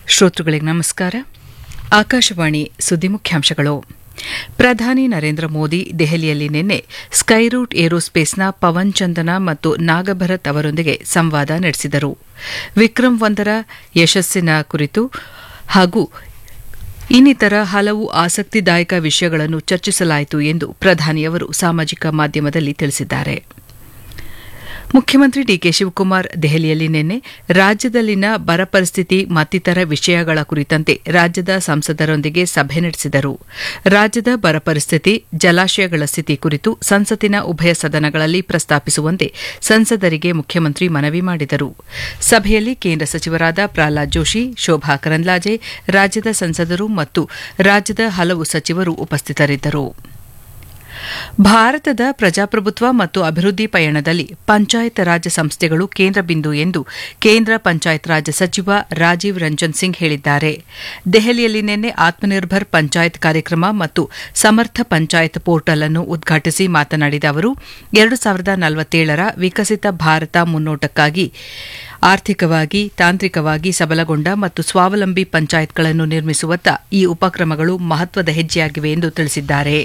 ಶ್ರೋತೃಗಳಿಗೆ ನಮಸ್ಕಾರ ಆಕಾಶವಾಣಿ ಸುದ್ದಿ ಮುಖ್ಯಾಂಶಗಳು ಪ್ರಧಾನಿ ನರೇಂದ್ರ ಮೋದಿ ದೆಹಲಿಯಲ್ಲಿ ನಿನ್ನೆ ಸ್ಕೈರೂಟ್ ಏರೋಸ್ಪೇಸ್ನ ಪವನ್ ಚಂದನ ಮತ್ತು ನಾಗಭರತ್ ಅವರೊಂದಿಗೆ ಸಂವಾದ ನಡೆಸಿದರು ವಿಕ್ರಮ್ ಒಂದರ ಯಶಸ್ಸಿನ ಕುರಿತು ಹಾಗೂ ಇನ್ನಿತರ ಹಲವು ಆಸಕ್ತಿದಾಯಕ ವಿಷಯಗಳನ್ನು ಚರ್ಚಿಸಲಾಯಿತು ಎಂದು ಪ್ರಧಾನಿಯವರು ಸಾಮಾಜಿಕ ಮಾಧ್ಯಮದಲ್ಲಿ ತಿಳಿಸಿದ್ದಾರೆ ಮುಖ್ಯಮಂತ್ರಿ ಡಿಕೆ ಶಿವಕುಮಾರ್ ದೆಹಲಿಯಲ್ಲಿ ನಿನ್ನೆ ರಾಜ್ಯದಲ್ಲಿನ ಬರ ಪರಿಸ್ಥಿತಿ ಮತ್ತಿತರ ವಿಷಯಗಳ ಕುರಿತಂತೆ ರಾಜ್ಯದ ಸಂಸದರೊಂದಿಗೆ ಸಭೆ ನಡೆಸಿದರು ರಾಜ್ಯದ ಬರ ಪರಿಸ್ಥಿತಿ ಜಲಾಶಯಗಳ ಸ್ಥಿತಿ ಕುರಿತು ಸಂಸತ್ತಿನ ಉಭಯ ಸದನಗಳಲ್ಲಿ ಪ್ರಸ್ತಾಪಿಸುವಂತೆ ಸಂಸದರಿಗೆ ಮುಖ್ಯಮಂತ್ರಿ ಮನವಿ ಮಾಡಿದರು ಸಭೆಯಲ್ಲಿ ಕೇಂದ್ರ ಸಚಿವರಾದ ಪ್ರಹ್ಲಾದ್ ಜೋಶಿ ಶೋಭಾ ಕರಂದ್ಲಾಜೆ ರಾಜ್ಯದ ಸಂಸದರು ಮತ್ತು ರಾಜ್ಯದ ಹಲವು ಸಚಿವರು ಉಪಸ್ಥಿತರಿದ್ದರು ಭಾರತದ ಪ್ರಜಾಪ್ರಭುತ್ವ ಮತ್ತು ಅಭಿವೃದ್ಧಿ ಪಯಣದಲ್ಲಿ ಪಂಚಾಯತ್ ರಾಜ್ ಸಂಸ್ಥೆಗಳು ಕೇಂದ್ರ ಬಿಂದು ಎಂದು ಕೇಂದ್ರ ಪಂಚಾಯತ್ ರಾಜ್ ಸಚಿವ ರಾಜೀವ್ ರಂಜನ್ ಸಿಂಗ್ ಹೇಳಿದ್ದಾರೆ ದೆಹಲಿಯಲ್ಲಿ ನಿನ್ನೆ ಆತ್ಮನಿರ್ಭರ್ ಪಂಚಾಯತ್ ಕಾರ್ಯಕ್ರಮ ಮತ್ತು ಸಮರ್ಥ ಪಂಚಾಯತ್ ಪೋರ್ಟಲ್ ಅನ್ನು ಉದ್ಘಾಟಿಸಿ ಮಾತನಾಡಿದ ಅವರು ಎರಡು ಸಾವಿರದ ನಲವತ್ತೇಳರ ವಿಕಸಿತ ಭಾರತ ಮುನ್ನೋಟಕ್ಕಾಗಿ ಆರ್ಥಿಕವಾಗಿ ತಾಂತ್ರಿಕವಾಗಿ ಸಬಲಗೊಂಡ ಮತ್ತು ಸ್ವಾವಲಂಬಿ ಪಂಚಾಯತ್ಗಳನ್ನು ನಿರ್ಮಿಸುವತ್ತ ಈ ಉಪಕ್ರಮಗಳು ಮಹತ್ವದ ಹೆಜ್ಜೆಯಾಗಿವೆ ಎಂದು ತಿಳಿಸಿದ್ದಾರೆ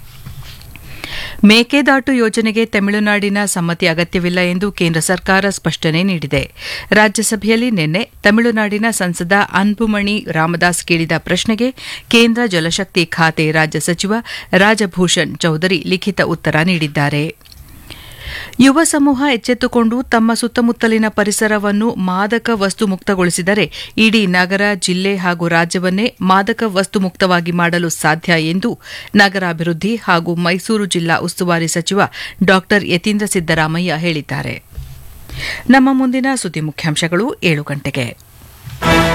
ಮೇಕೆದಾಟು ಯೋಜನೆಗೆ ತಮಿಳುನಾಡಿನ ಸಮ್ಮತಿ ಅಗತ್ಯವಿಲ್ಲ ಎಂದು ಕೇಂದ್ರ ಸರ್ಕಾರ ಸ್ಪಷ್ಟನೆ ನೀಡಿದೆ ರಾಜ್ಯಸಭೆಯಲ್ಲಿ ನಿನ್ನೆ ತಮಿಳುನಾಡಿನ ಸಂಸದ ಅನ್ಬುಮಣಿ ರಾಮದಾಸ್ ಕೇಳಿದ ಪ್ರಶ್ನೆಗೆ ಕೇಂದ್ರ ಜಲಶಕ್ತಿ ಖಾತೆ ರಾಜ್ಯ ಸಚಿವ ರಾಜಭೂಷಣ್ ಚೌಧರಿ ಲಿಖಿತ ಉತ್ತರ ನೀಡಿದ್ದಾರೆ ಯುವ ಸಮೂಹ ಎಚ್ಚೆತ್ತುಕೊಂಡು ತಮ್ಮ ಸುತ್ತಮುತ್ತಲಿನ ಪರಿಸರವನ್ನು ಮಾದಕ ವಸ್ತು ಮುಕ್ತಗೊಳಿಸಿದರೆ ಇಡೀ ನಗರ ಜಿಲ್ಲೆ ಹಾಗೂ ರಾಜ್ಯವನ್ನೇ ಮಾದಕ ವಸ್ತು ಮುಕ್ತವಾಗಿ ಮಾಡಲು ಸಾಧ್ಯ ಎಂದು ನಗರಾಭಿವೃದ್ಧಿ ಹಾಗೂ ಮೈಸೂರು ಜಿಲ್ಲಾ ಉಸ್ತುವಾರಿ ಸಚಿವ ಡಾ ಯತೀಂದ್ರ ಸಿದ್ದರಾಮಯ್ಯ ಹೇಳಿದ್ದಾರೆ ನಮ್ಮ ಮುಂದಿನ ಸುದ್ದಿ ಮುಖ್ಯಾಂಶಗಳು ಏಳು ಗಂಟೆಗೆ